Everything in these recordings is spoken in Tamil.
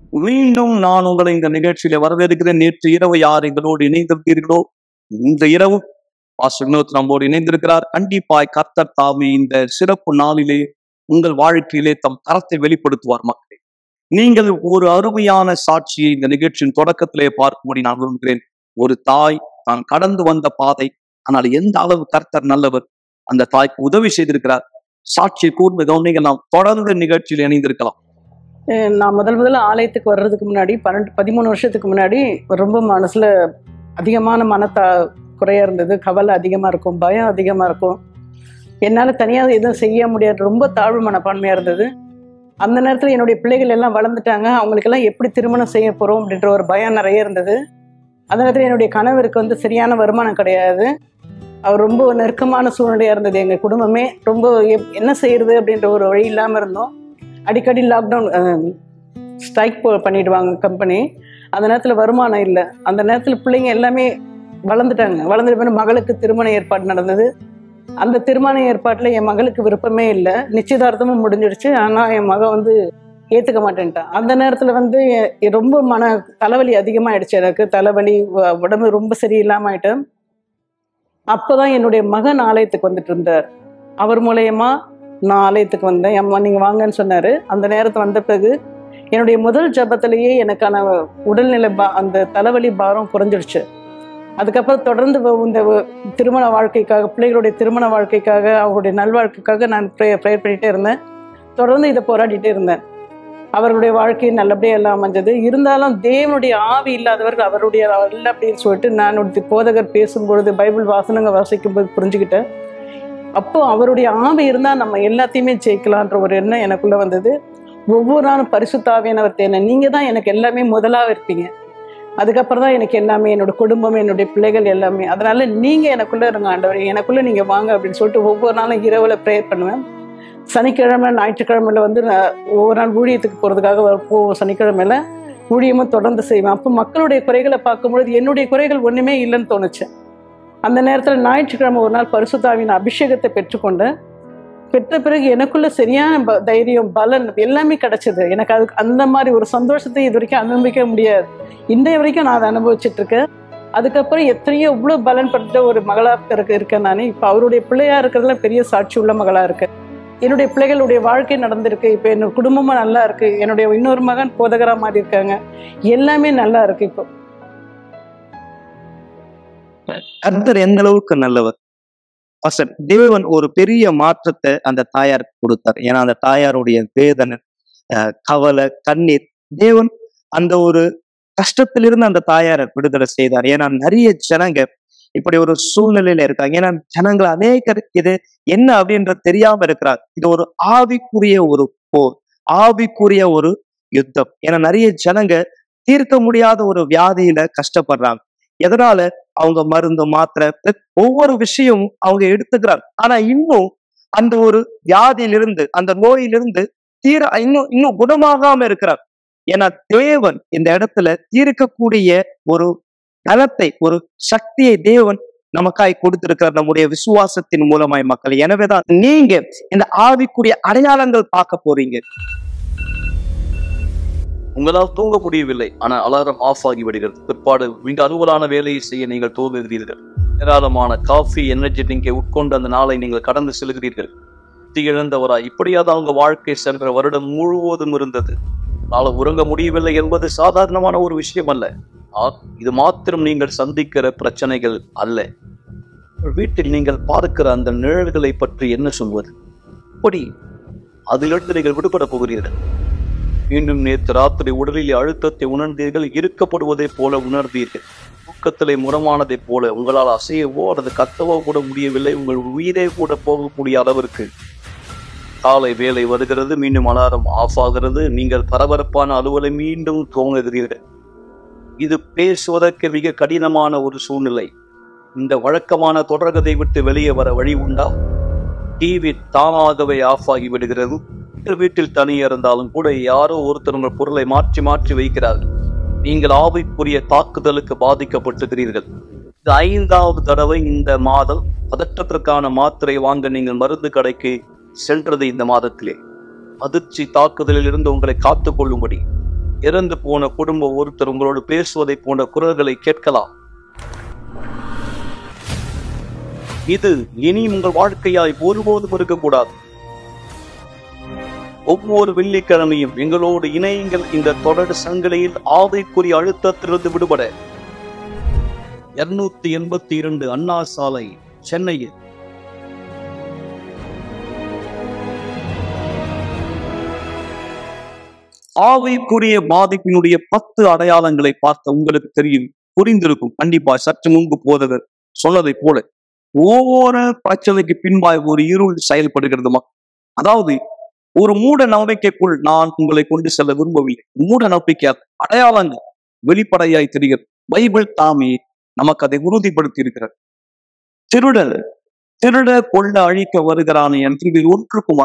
மீண்டும் நான் உங்களை இந்த நிகழ்ச்சியில வரவேற்கிறேன் நேற்று இரவு யார் எங்களோடு இணைந்திருக்கிறீர்களோ இந்த இரவு பாஸ்டர் வினோத் நம்மோடு இணைந்திருக்கிறார் கண்டிப்பாய் கர்த்தர் தாமே இந்த சிறப்பு நாளிலே உங்கள் வாழ்க்கையிலே தம் தரத்தை வெளிப்படுத்துவார் மக்களே நீங்கள் ஒரு அருமையான சாட்சியை இந்த நிகழ்ச்சியின் தொடக்கத்திலே பார்க்கும்படி நான் விரும்புகிறேன் ஒரு தாய் தான் கடந்து வந்த பாதை ஆனால் எந்த அளவு கர்த்தர் நல்லவர் அந்த தாய்க்கு உதவி செய்திருக்கிறார் சாட்சியை கூர்ந்து கவனிங்க நாம் தொடர்ந்து நிகழ்ச்சியில் இணைந்திருக்கலாம் அஹ் நான் முதல் முதல்ல ஆலயத்துக்கு வர்றதுக்கு முன்னாடி பன்னெண்டு பதிமூணு வருஷத்துக்கு முன்னாடி ரொம்ப மனசுல அதிகமான மனத்தா குறையா இருந்தது கவலை அதிகமா இருக்கும் பயம் அதிகமா இருக்கும் என்னால தனியா எதுவும் செய்ய முடியாது ரொம்ப தாழ்வு மனப்பான்மையா இருந்தது அந்த நேரத்துல என்னுடைய பிள்ளைகள் எல்லாம் வளர்ந்துட்டாங்க அவங்களுக்கெல்லாம் எப்படி திருமணம் செய்ய போறோம் அப்படின்ற ஒரு பயம் நிறைய இருந்தது அந்த நேரத்துல என்னுடைய கணவருக்கு வந்து சரியான வருமானம் கிடையாது அவர் ரொம்ப நெருக்கமான சூழ்நிலையா இருந்தது எங்க குடும்பமே ரொம்ப எப்- என்ன செய்யறது அப்படின்ற ஒரு வழி இல்லாம இருந்தோம் அடிக்கடி லாக்டவுன் ஸ்ட்ரைக் பண்ணிடுவாங்க கம்பெனி அந்த நேரத்தில் வருமானம் இல்லை அந்த நேரத்தில் பிள்ளைங்க எல்லாமே வளர்ந்துட்டாங்க வளர்ந்துட்ட பிறகு மகளுக்கு திருமண ஏற்பாடு நடந்தது அந்த திருமண ஏற்பாட்டில் என் மகளுக்கு விருப்பமே இல்லை நிச்சயதார்த்தமும் முடிஞ்சிடுச்சு ஆனால் என் மகன் வந்து ஏற்றுக்க மாட்டேன்ட்டான் அந்த நேரத்தில் வந்து எ- ரொம்ப மன தலைவலி அதிகமாகிடுச்சு எனக்கு தலைவலி உ- உடம்பு ரொம்ப சரியில்லாம ஆயிட்டேன் அப்போ தான் என்னுடைய மகன் ஆலயத்துக்கு வந்துட்டு இருந்தார் அவர் மூலயமா நான் ஆலயத்துக்கு வந்தேன் அம்மா நீங்கள் வாங்கன்னு சொன்னார் அந்த நேரத்து வந்த பிறகு என்னுடைய முதல் ஜபத்திலேயே எனக்கான உடல்நிலை பா அந்த தலைவலி பாரம் குறைஞ்சிடுச்சு அதுக்கப்புறம் தொடர்ந்து வ- இந்த வ- திருமண வாழ்க்கைக்காக பிள்ளைகளுடைய திருமண வாழ்க்கைக்காக அவருடைய நல்வாழ்க்கைக்காக நான் ப்ரே ப்ரேயர் பண்ணிகிட்டே இருந்தேன் தொடர்ந்து இதை போராடிட்டே இருந்தேன் அவர்களுடைய வாழ்க்கை நல்லபடியாக எல்லாம் அமைஞ்சது இருந்தாலும் தேவனுடைய ஆவி இல்லாதவர்கள் அவருடைய அல்ல அப்படின்னு சொல்லிட்டு நான் ஒரு போதகர் பேசும்பொழுது பைபிள் வாசனங்க வாசிக்கும் போது புரிஞ்சுக்கிட்டேன் அப்போ அவருடைய ஆவி இருந்தால் நம்ம எல்லாத்தையுமே ஜெயிக்கலான்ற ஒரு எண்ணம் எனக்குள்ள வந்தது ஒவ்வொரு நாளும் பரிசுத்தாவியானவர் தேனை நீங்கள் தான் எனக்கு எல்லாமே முதலாக இருப்பீங்க அதுக்கப்புறம் தான் எனக்கு எல்லாமே என்னோட குடும்பம் என்னுடைய பிள்ளைகள் எல்லாமே அதனால நீங்கள் எனக்குள்ளே இருங்க ஆண்டவர் எனக்குள்ளே நீங்கள் வாங்க அப்படின்னு சொல்லிட்டு ஒவ்வொரு நாளும் இரவில் ப்ரேயர் பண்ணுவேன் சனிக்கிழமை ஞாயிற்றுக்கிழமையில வந்து நான் ஒவ்வொரு நாள் ஊழியத்துக்கு போகிறதுக்காக போவோம் சனிக்கிழமையில ஊழியமும் தொடர்ந்து செய்வேன் அப்போ மக்களுடைய குறைகளை பார்க்கும்பொழுது என்னுடைய குறைகள் ஒன்றுமே இல்லைன்னு தோணுச்சு அந்த நேரத்தில் ஞாயிற்றுக்கிழமை ஒரு நாள் பரிசுத்தாவின் அபிஷேகத்தை பெற்றுக்கொண்டேன் பெற்ற பிறகு எனக்குள்ள சரியான ப- தைரியம் பலன் எல்லாமே கிடைச்சது எனக்கு அதுக்கு அந்த மாதிரி ஒரு சந்தோஷத்தை இது வரைக்கும் அனுபவிக்க முடியாது இன்றைய வரைக்கும் நான் அதை அனுபவிச்சுட்டு இருக்கேன் அதுக்கப்புறம் எத்தனையோ இவ்வளோ பலன் பட்ட ஒரு மகளாக இருக்க இருக்கேன் நான் இப்போ அவருடைய பிள்ளையா இருக்கிறதுல பெரிய சாட்சி உள்ள மகளா இருக்கேன் என்னுடைய பிள்ளைகளுடைய வாழ்க்கை நடந்திருக்கு இப்போ என்னோட குடும்பமும் நல்லா இருக்கு என்னுடைய இன்னொரு மகன் போதகரா மாதிரி இருக்காங்க எல்லாமே நல்லா இருக்கு இப்போ கர்த்தர் எந்த அளவுக்கு நல்லவர் பாஸ்டர் தேவன் ஒரு பெரிய மாற்றத்தை அந்த தாயாருக்கு கொடுத்தார் ஏன்னா அந்த தாயாருடைய வேதனை அஹ், கவலை கண்ணீர் தேவன் அந்த ஒரு கஷ்டத்திலிருந்து அந்த தாயாரை விடுதலை செய்தார் ஏன்னா நிறைய ஜனங்க இப்படி ஒரு சூழ்நிலையில இருக்காங்க ஏன்னா ஜனங்கள் அநேகர் இது என்ன அப்படின்றது தெரியாம இருக்கிறார் இது ஒரு ஆவிக்குரிய ஒரு போர் ஆவிக்குரிய ஒரு யுத்தம் ஏன்னா நிறைய ஜனங்க தீர்க்க முடியாத ஒரு வியாதியில கஷ்டப்படுறாங்க எதனால அவங்க மருந்து மாத்திரை பிளஸ் ஒவ்வொரு விஷயமும் அவங்க எடுத்துக்கிறாங்க ஆனா இன்னும் அந்த ஒரு வியாதியிலிருந்து அந்த நோயிலிருந்து தீர இன்னும் இன்னும் குணமாகாம இருக்கிறார் ஏன்னா தேவன் இந்த இடத்துல தீர்க்கக்கூடிய ஒரு நலத்தை ஒரு சக்தியை தேவன் நமக்காய் கொடுத்திருக்கிறார் நம்முடைய விசுவாசத்தின் மூலமாய் மக்கள் எனவேதான் நீங்க இந்த ஆவிக்குரிய அடையாளங்கள் பார்க்க போறீங்க உங்களால் தூங்க முடியவில்லை ஆனால் அலாரம் ஆஃப் ஆகி விடுகிறது பிற்பாடு மிக அலுவலான வேலையை செய்ய நீங்கள் தூங்குகிறீர்கள் ஏராளமான காஃபி எனர்ஜி ட்ரிங்கை உட்கொண்டு அந்த நாளை நீங்கள் கடந்து செல்கிறீர்கள் புத்தி இழந்தவராய் இப்படியாவது அவங்க வாழ்க்கை சென்ற வருடம் முழுவதும் இருந்தது நாளை உறங்க முடியவில்லை என்பது சாதாரணமான ஒரு விஷயம் அல்ல ஆ, இது மாத்திரம் நீங்கள் சந்திக்கிற பிரச்சனைகள் அல்ல வீட்டில் நீங்கள் பார்க்கிற அந்த நிழல்களை பற்றி என்ன சொல்வது அப்படி அதிலிருந்து நீங்கள் விடுபட போகிறீர்கள் மீண்டும் நேற்று ராத்திரி உடலில் அழுத்தத்தை உணர்ந்தீர்கள் இருக்கப்படுவதைப் போல உணர்ந்தீர்கள் தூக்கத்திலே முரமானதைப் போல உங்களால் அசையவோ அல்லது கத்தவோ கூட முடியவில்லை உங்கள் உயிரே கூட போகக்கூடிய அளவிற்கு காலை வேலை வருகிறது மீண்டும் அலாரம் ஆஃப் ஆகிறது நீங்கள் பரபரப்பான அலுவலை மீண்டும் துவங்குகிறீர்கள் இது பேசுவதற்கு மிக கடினமான ஒரு சூழ்நிலை இந்த வழக்கமான தொடர்கதை விட்டு வெளியே வர வழி உண்டா டிவி தானாகவே ஆஃப் ஆகி விடுகிறது நீங்கள் வீட்டில் தனியே இருந்தாலும் கூட யாரோ ஒருத்தர் உங்கள் பொருளை மாற்றி மாற்றி வைக்கிறார்கள் நீங்கள் ஆவிக்குரிய தாக்குதலுக்கு பாதிக்கப்பட்டிருக்கிறீர்கள் இது ஐந்தாவது தடவை இந்த மாதம் பதற்றத்திற்கான மாத்திரை வாங்க நீங்கள் மருந்து கடைக்கு சென்றது இந்த மாதத்திலே அதிர்ச்சி தாக்குதலில் இருந்து உங்களை காத்துக் கொள்ளும்படி இறந்து போன குடும்பம் ஒருத்தர் உங்களோடு பேசுவதை போன்ற குரல்களை கேட்கலாம் இது இனி உங்கள் வாழ்க்கையாய் ஒருபோதும் இருக்கக்கூடாது ஒவ்வொரு வெள்ளிக்கிழமையும் எங்களோடு இணையுங்கள் இந்த தொடர் சங்கிலியில் ஆதைக்குரிய அழுத்தத்திலிருந்து விடுபட இருநூத்தி எண்பத்தி இரண்டு அண்ணா சாலை சென்னையில் ஆவிக்குரிய பாதிப்பினுடைய பத்து அடையாளங்களை பார்த்த உங்களுக்கு தெரியும் புரிந்திருக்கும் கண்டிப்பா சற்று முன்பு போதவர் சொன்னதை போல ஒவ்வொரு பிரச்சனைக்கு பின்பாய் ஒரு இருள் செயல்படுகிறது மக்- அதாவது ஒரு மூட நம்பிக்கைக்குள் நான் உங்களை கொண்டு செல்ல விரும்பவில்லை மூட நம்பிக்கை அடையாளங்கள் வெளிப்படையாய் தெரிகிறது பைபிள் தாமே நமக்கு அதை உறுதிப்படுத்தி இருக்கிறது திருடர் திருட கொள்ள அழிக்க வருகிறான் என்று இது ஒன்றுக்குமா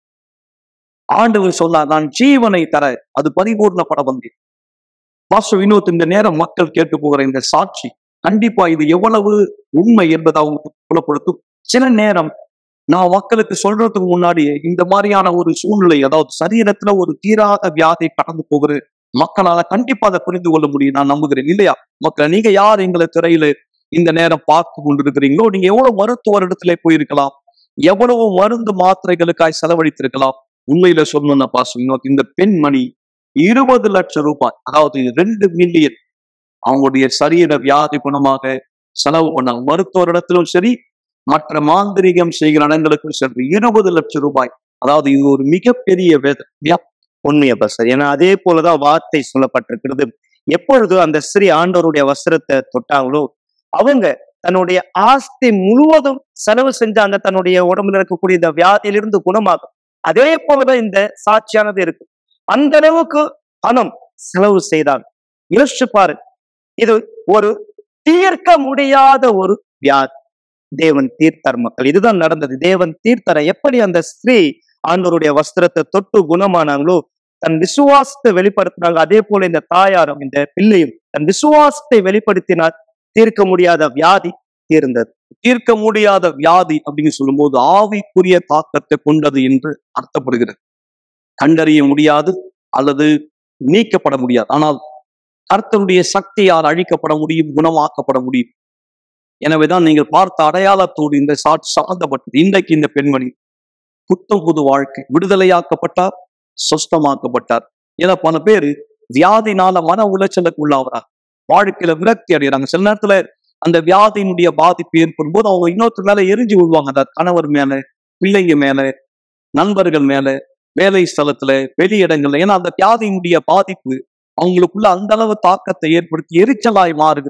ஆண்டவர் சொன்னார் நான் ஜீவனை தர அது பரிபூர்ணப்பட வந்தேன் பாஸ்டர் வினோத் இந்த நேரம் மக்கள் கேட்டு போகிற இந்த சாட்சி கண்டிப்பா இது எவ்வளவு உண்மை என்பதை அவங்க புலப்படுத்தும் சில நேரம் நான் மக்களுக்கு சொல்றதுக்கு முன்னாடியே இந்த மாதிரியான ஒரு சூழ்நிலை அதாவது சரீரத்துல ஒரு தீராத வியாதி கடந்து போகுது மக்களால கண்டிப்பா அதை புரிந்து கொள்ள முடியும் நான் நம்புகிறேன் இல்லையா மக்கள் நீங்க யார் எங்களை திரையில இந்த நேரம் பார்த்து கொண்டிருக்கிறீங்களோ நீங்க எவ்வளவு மருத்துவர் இடத்துல போயிருக்கலாம் எவ்வளவு மருந்து மாத்திரைகளுக்காய் செலவழித்திருக்கலாம் உண்மையில சொல்லணும்னா பாசம் இந்த பெண்மணி இருபது லட்சம் ரூபாய் அதாவது ரெண்டு மில்லியன் அவங்களுடைய சரீர வியாதி குணமாக செலவு பண்ணாங்க மருத்துவர் இடத்திலும் சரி மற்ற மாந்திரிகம் செய்கிற இடங்களுக்கும் சரி இருபது லட்சம் ரூபாய் அதாவது இது ஒரு மிகப்பெரிய வேதனை உண்மையா பாஸ்டர் ஏன்னா அதே போலதான் வார்த்தை சொல்லப்பட்டிருக்கிறது எப்பொழுது அந்த ஸ்ரீ ஆண்டவருடைய வஸ்திரத்தை தொட்டாங்களோ அவங்க தன்னுடைய ஆஸ்தி முழுவதும் செலவு செஞ்சாங்க தன்னுடைய உடம்புல இருக்கக்கூடிய இந்த வியாதியிலிருந்து குணமாகும் அதே போலதான் இந்த சாட்சியானது இருக்கு அந்த அளவுக்கு பணம் செலவு செய்தாங்க யோசிச்சு பாரு இது ஒரு தீர்க்க முடியாத ஒரு வியாதி தேவன் தீர்த்தார் மக்கள் இதுதான் நடந்தது தேவன் தீர்த்தார எப்படி அந்த ஸ்திரீ ஆண்டவருடைய வஸ்திரத்தை தொட்டு குணமானாங்களோ தன் விசுவாசத்தை வெளிப்படுத்தினாங்க அதே போல இந்த தாயாரும் இந்த பிள்ளையும் தன் விசுவாசத்தை வெளிப்படுத்தினார் தீர்க்க முடியாத வியாதி தீர்ந்தது தீர்க்க முடியாத வியாதி அப்படின்னு சொல்லும்போது ஆவிக்குரிய தாக்கத்தை கொண்டது என்று அர்த்தப்படுகிறது கண்டறிய முடியாது அல்லது நீக்கப்பட முடியாது ஆனால் கர்த்தருடைய சக்தியால் அழிக்கப்பட முடியும் குணமாக்கப்பட முடியும் எனவேதான் நீங்கள் பார்த்த அடையாளத்தோடு இந்த சாட்சி சம்பந்தப்பட்டது இன்றைக்கு இந்த பெண்மணி புத்தம் புது வாழ்க்கை விடுதலையாக்கப்பட்டார் சொஸ்தமாக்கப்பட்டார் ஏன்னா பல பேரு வியாதினால மன உளைச்சலுக்கு உள்ளாகிறார் வாழ்க்கையில விரக்தி அடைகிறாங்க சில நேரத்துல அந்த வியாதியினுடைய பாதிப்பு ஏற்படும் போது அவங்க இன்னொருத்தர் மேல எரிஞ்சு விடுவாங்க அந்த கணவர் மேல பிள்ளைங்க மேல நண்பர்கள் மேல வேலை ஸ்தலத்துல வெளி இடங்கள்ல ஏன்னா அந்த வியாதியினுடைய பாதிப்பு அவங்களுக்குள்ள அந்த அளவு தாக்கத்தை ஏற்படுத்தி எரிச்சலாய் மாறுகிற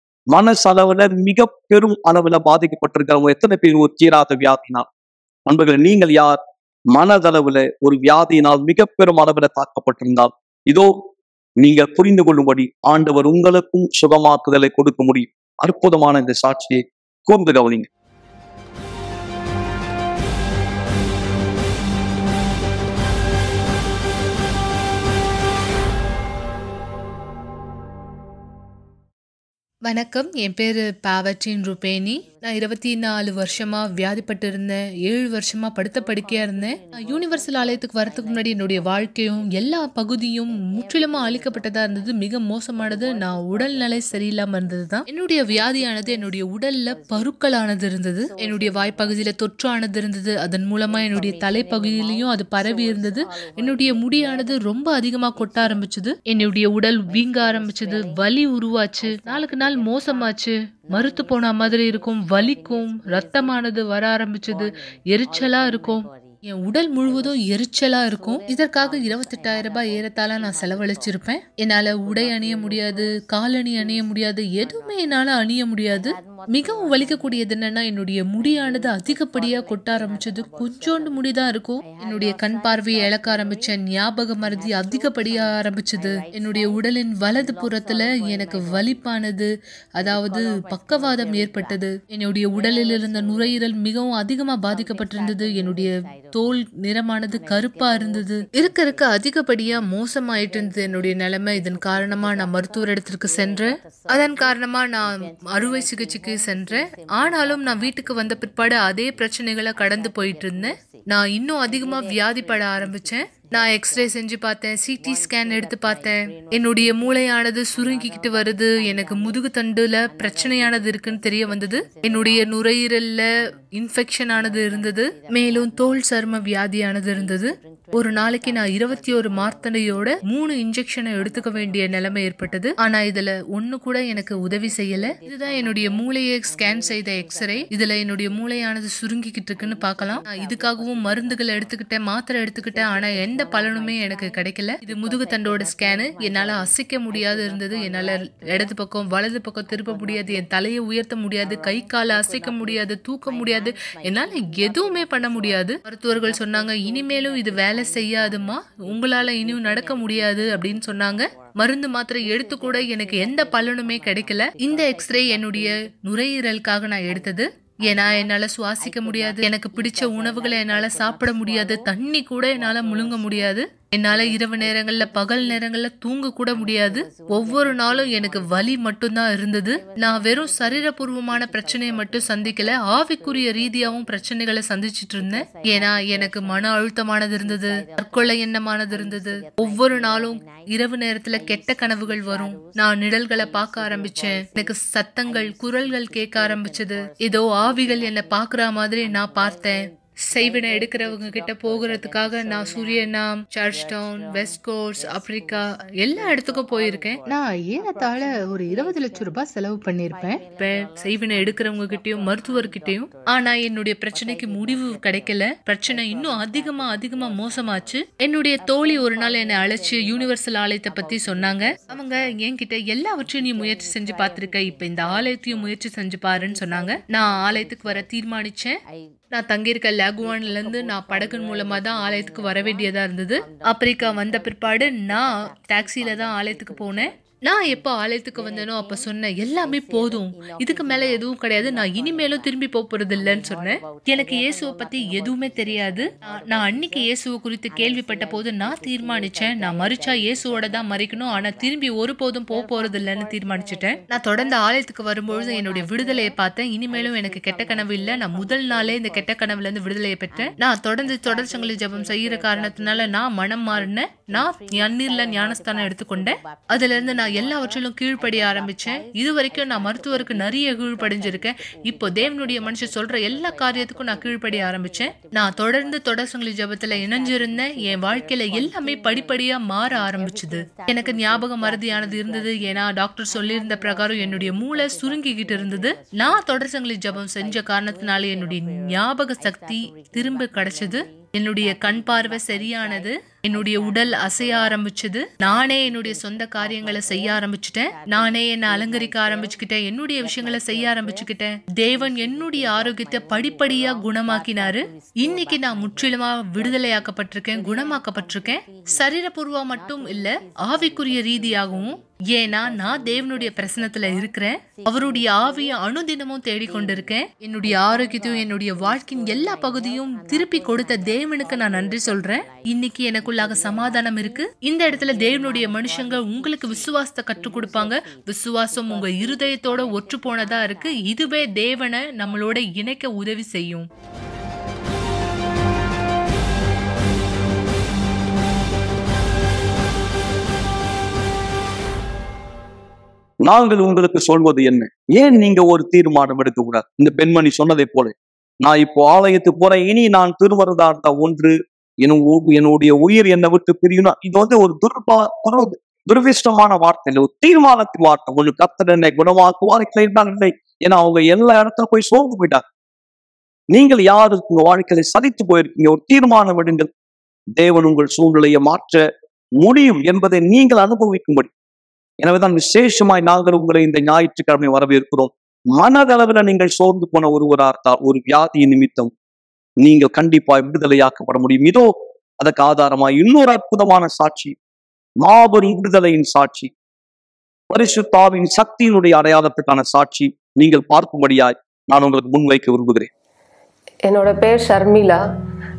மனசளவுல மிக பெரும் அளவுல பாதிக்கப்பட்டிருக்கிறவங்க எத்தனை பேர் ஒரு தீராத வியாதினால் நண்பர்களே நீங்கள் யார் மனதளவுல ஒரு வியாதியினால் மிக பெரும் அளவுல தாக்கப்பட்டிருந்தால் இதோ நீங்கள் புரிந்து கொள்ளும்படி ஆண்டவர் உங்களுக்கும் சுகமாக்குதலை கொடுக்க முடியும் அற்புதமான இந்த சாட்சியை கூர்ந்து கவனிங்க வணக்கம் என் பேர் பாவற்றின் ருபேனி நான் இருபத்தி நாலு வருஷமா வியாதிப்பட்டு இருந்தேன் ஏழு வருஷமா படுத்த படுக்கையா இருந்தேன் நான் யூனிவர்சல் ஆலயத்துக்கு வரதுக்கு முன்னாடி என்னுடைய வாழ்க்கையும் எல்லா பகுதியும் முற்றிலுமா அழிக்கப்பட்டதா இருந்தது மிக மோசமானது நான் உடல்நிலை சரியில்லாம இருந்தது தான் என்னுடைய வியாதியானது என்னுடைய உடல்ல பருக்களானது இருந்தது என்னுடைய வாய்ப்பகுதியில தொற்றானது இருந்தது அதன் மூலமா என்னுடைய தலைப்பகுதியிலையும் அது பரவி இருந்தது என்னுடைய முடியானது ரொம்ப அதிகமா கொட்ட ஆரம்பிச்சது என்னுடைய உடல் வீங்க ஆரம்பிச்சது வலி உருவாச்சு நாளுக்கு நாள் மோசமாச்சு மறுத்து போன மாதிரி இருக்கும் வலிக்கும் ரத்தமானது வர ஆரம்பிச்சது எரிச்சலா இருக்கும் என் உடல் முழுவதும் எரிச்சலா இருக்கும் இதற்காக இருபத்தெட்டாயிரம் ரூபாய் ஏறத்தாழ நான் செலவழிச்சிருப்பேன் என்னால உடை அணிய முடியாது காலணி அணிய முடியாது எதுவுமே என்னால அணிய முடியாது மிகவும் வலிக்கக்கூடியது என்னன்னா என்னுடைய முடியானது அதிகப்படியா கொட்ட ஆரம்பிச்சது கொஞ்சோண்டு முடிதான் இருக்கும் என்னுடைய கண் பார்வையை இழக்க ஆரம்பிச்சேன் ஞாபக மருதி அதிகப்படியா ஆரம்பிச்சது என்னுடைய உடலின் வலது புறத்துல எனக்கு வலிப்பானது அதாவது பக்கவாதம் ஏற்பட்டது என்னுடைய உடலில் இருந்த நுரையீரல் மிகவும் அதிகமா பாதிக்கப்பட்டிருந்தது என்னுடைய தோல் நிறமானது கருப்பா இருந்தது இருக்க இருக்க அதிகப்படியா மோசமாயிட்டு இருந்தது என்னுடைய நிலைமை இதன் காரணமா நான் மருத்துவர் இடத்திற்கு சென்றேன் அதன் காரணமா நான் அறுவை சிகிச்சைக்கு சென்றேன் ஆனாலும் நான் வீட்டுக்கு வந்த பிற்பாடு அதே பிரச்சனைகளை கடந்து போயிட்டு இருந்தேன் நான் இன்னும் அதிகமா வியாதிப்பட ஆரம்பிச்சேன் நான் எக்ஸ்ரே செஞ்சு பார்த்தேன் சிடி ஸ்கேன் எடுத்து பார்த்தேன் என்னுடைய மூளையானது சுருங்கிக்கிட்டு வருது எனக்கு முதுகு தண்டுல பிரச்சனையானது இருக்குன்னு தெரிய வந்தது என்னுடைய நுரையீரல்ல இன்ஃபெக்ஷன் ஆனது இருந்தது மேலும் தோல் சர்ம வியாதியானது இருந்தது ஒரு நாளைக்கு நான் இருபத்தி ஒரு மார்த்தனையோட மூணு இன்ஜெக்ஷனை எடுத்துக்க வேண்டிய நிலைமை ஏற்பட்டது ஆனா இதுல ஒண்ணு கூட எனக்கு உதவி செய்யல இதுதான் என்னுடைய மூளையை ஸ்கேன் செய்த எக்ஸ்ரே இதுல என்னுடைய மூளையானது சுருங்கிக்கிட்டு இருக்குன்னு பார்க்கலாம் நான் இதுக்காகவும் மருந்துகள் எடுத்துக்கிட்டேன் மாத்திரை எடுத்துக்கிட்டேன் ஆனா எந்த பலனுமே எனக்கு கிடைக்கல இது முதுகு தண்டோட ஸ்கேனு என்னால அசைக்க முடியாது இருந்தது என்னால இடது பக்கம் வலது பக்கம் திருப்ப முடியாது என் தலையை உயர்த்த முடியாது கை காலை அசைக்க முடியாது தூக்க முடியாது என்னால எதுவுமே பண்ண முடியாது மருத்துவர்கள் சொன்னாங்க இனிமேலும் இது வேலை செய்யாதுமா உங்களால இனியும் நடக்க முடியாது அப்படின்னு சொன்னாங்க மருந்து மாத்திரை எடுத்து கூட எனக்கு எந்த பலனுமே கிடைக்கல இந்த எக்ஸ்ரே என்னுடைய நுரையீரலுக்காக நான் எடுத்தது ஏன்னா என்னால சுவாசிக்க முடியாது எனக்கு பிடிச்ச உணவுகளை என்னால சாப்பிட முடியாது தண்ணி கூட என்னால முழுங்க முடியாது என்னால இரவு நேரங்கள்ல பகல் நேரங்கள்ல தூங்க கூட முடியாது ஒவ்வொரு நாளும் எனக்கு வலி மட்டும்தான் இருந்தது நான் வெறும் சரீரபூர்வமான பிரச்சனையை மட்டும் சந்திக்கல ஆவிக்குரிய ரீதியாவும் பிரச்சனைகளை சந்திச்சிட்டு இருந்தேன் ஏன்னா எனக்கு மன அழுத்தமானது இருந்தது தற்கொலை எண்ணமானது இருந்தது ஒவ்வொரு நாளும் இரவு நேரத்துல கெட்ட கனவுகள் வரும் நான் நிழல்களை பார்க்க ஆரம்பிச்சேன் எனக்கு சத்தங்கள் குரல்கள் கேட்க ஆரம்பிச்சது ஏதோ ஆவிகள் என்னை பாக்குற மாதிரி நான் பார்த்தேன் செய்வினை எடுக்கிறவங்க கிட்ட போகிறதுக்காக நான் சூரியனாம் சர்ச் டவுன் வெஸ்ட் கோர்ஸ் ஆப்பிரிக்கா எல்லா இடத்துக்கும் போயிருக்கேன் நான் ஏறத்தாழ ஒரு இருபது லட்சம் ரூபாய் செலவு பண்ணிருப்பேன் இப்ப செய்வினை எடுக்கிறவங்க கிட்டயும் மருத்துவர்கிட்டயும் ஆனா என்னுடைய பிரச்சனைக்கு முடிவு கிடைக்கல பிரச்சனை இன்னும் அதிகமா அதிகமா மோசமாச்சு என்னுடைய தோழி ஒரு நாள் என்னை அழைச்சு யூனிவர்சல் ஆலயத்தை பத்தி சொன்னாங்க அவங்க என்கிட்ட எல்லாவற்றையும் நீ முயற்சி செஞ்சு பார்த்திருக்க இப்ப இந்த ஆலயத்தையும் முயற்சி செஞ்சு பாருன்னு சொன்னாங்க நான் ஆலயத்துக்கு வர தீர்மானிச்சேன் நான் தங்கியிருக்க லேகுவான்ல இருந்து நான் படகு மூலமா தான் ஆலயத்துக்கு வர வேண்டியதா இருந்தது ஆப்பிரிக்கா வந்த பிற்பாடு நான் டாக்ஸில தான் ஆலயத்துக்கு போனேன் நான் எப்போ ஆலயத்துக்கு வந்தேனோ அப்ப சொன்னேன் எல்லாமே போதும் இதுக்கு மேல எதுவும் கிடையாது நான் இனிமேலும் திரும்பி போக போறது இல்லைன்னு சொன்னேன் எனக்கு இயேசுவை பத்தி எதுவுமே தெரியாது நான்- நான் அன்னைக்கு இயேசுவை குறித்து கேள்விப்பட்ட போது நான் தீர்மானிச்சேன் நான் மறிச்சா இயேசுவோட தான் மறிக்கணும் ஆனா திரும்பி ஒருபோதும் போக போறது இல்லைன்னு தீர்மானிச்சிட்டேன் நான் தொடர்ந்து ஆலயத்துக்கு வரும்பொழுது என்னுடைய விடுதலையை பார்த்தேன் இனிமேலும் எனக்கு கெட்ட கனவு இல்ல நான் முதல் நாளே இந்த கெட்ட கனவுல இருந்து விடுதலையை பெற்றேன் நான் தொடர்ந்து தொடர் சங்கிலி ஜெபம் செய்யற காரணத்தினால நான் மனம் மாறினேன் நான் அந்நீர்ல ஞானஸ்தானம் எடுத்துக்கொண்டேன் அதுல இருந்து நான் எல்லாவற்றிலும் கீழ்ப்படிய ஆரம்பிச்சேன் இது வரைக்கும் நான் மருத்துவருக்கு நிறைய கீழ்ப்படிஞ்சிருக்கேன் இப்போ தேவனுடைய மனுஷன் சொல்ற எல்லா காரியத்துக்கும் நான் கீழ்ப்படிய ஆரம்பிச்சேன் நான் தொடர்ந்து தொடர் சங்கிலி ஜெபத்துல இணைஞ்சிருந்தேன் என் வாழ்க்கையில எல்லாமே படிப்படியா மாற ஆரம்பிச்சது எனக்கு ஞாபக மறதியானது இருந்தது ஏன்னா டாக்டர் சொல்லியிருந்த பிரகாரம் என்னுடைய மூளை சுருங்கிக்கிட்டு இருந்தது நான் தொடர் சங்கிலி ஜெபம் செஞ்ச காரணத்தினால என்னுடைய ஞாபக சக்தி திரும்ப கிடைச்சது என்னுடைய கண் பார்வை சரியானது என்னுடைய உடல் அசைய ஆரம்பிச்சது நானே என்னுடைய சொந்த காரியங்களை செய்ய ஆரம்பிச்சுட்டேன் நானே என்னை அலங்கரிக்க ஆரம்பிச்சுக்கிட்டேன் என்னுடைய விஷயங்களை செய்ய ஆரம்பிச்சுக்கிட்டேன் தேவன் என்னுடைய ஆரோக்கியத்தை படிப்படியா குணமாக்கினாரு இன்னைக்கு நான் முற்றிலுமா விடுதலையாக்கப்பட்டிருக்கேன் குணமாக்கப்பட்டிருக்கேன் சரீரபூர்வா மட்டும் இல்ல ஆவிக்குரிய ரீதியாகவும் ஏன்னா நான் தேவனுடைய பிரசனத்துல இருக்கிறேன் அவருடைய ஆவியை அனுதினமும் தேடிக்கொண்டிருக்கேன் என்னுடைய ஆரோக்கியத்தையும் என்னுடைய வாழ்க்கையின் எல்லா பகுதியும் திருப்பி கொடுத்த தேவனுக்கு நான் நன்றி சொல்றேன் இன்னைக்கு எனக்குள்ளாக சமாதானம் இருக்கு இந்த இடத்துல தேவனுடைய மனுஷங்க உங்களுக்கு விசுவாசத்தை கற்றுக் கொடுப்பாங்க விசுவாசம் உங்க இருதயத்தோட ஒற்று போனதா இருக்கு இதுவே தேவனை நம்மளோட இணைக்க உதவி செய்யும் நாங்கள் உங்களுக்கு சொல்வது என்ன ஏன் நீங்க ஒரு தீர்மானம் எடுக்க கூடாது இந்த பெண்மணி சொன்னதை போல நான் இப்போ ஆலயத்துக்கு போறேன் இனி நான் திருவரதா இருந்தா ஒன்று என் உ- என்னுடைய உயிர் என்னை விட்டு பிரியணும் இது வந்து ஒரு துர்பா ஒரு துரதிருஷ்டமான வார்த்தை இல்லை ஒரு தீர்மானத்தின் வார்த்தை ஒரு கத்தர் என்னை குணமாக்குவார் இல்லை இல்லை ஏன்னா அவங்க எல்லா இடத்துல போய் சோர்ந்து போயிட்டாங்க நீங்கள் யாருக்கு உங்க வாழ்க்கையில சலித்து போயிருக்கீங்க ஒரு தீர்மானம் எடுங்கள் தேவன் உங்கள் சூழ்நிலையை மாற்ற முடியும் என்பதை நீங்கள் அனுபவிக்கும்படி எனவேதான் விசேஷமாய் நாங்கள் உங்களை இந்த ஞாயிற்றுக்கிழமை வரவேற்கிறோம் மனதளவில் நீங்கள் சோர்ந்து போன ஒருவரா இருந்தால் ஒரு வியாதி நிமித்தம் நீங்கள் கண்டிப்பாய் விடுதலையாக்கப்பட முடியும் இதோ அதற்கு ஆதாரமாய் இன்னொரு அற்புதமான சாட்சி மாபெரும் விடுதலையின் சாட்சி பரிசுத்தாவின் சக்தியினுடைய அடையாளத்துக்கான சாட்சி நீங்கள் பார்க்கும்படியாய் நான் உங்களுக்கு முன்வைக்க விரும்புகிறேன் என்னோட பேர் ஷர்மிளா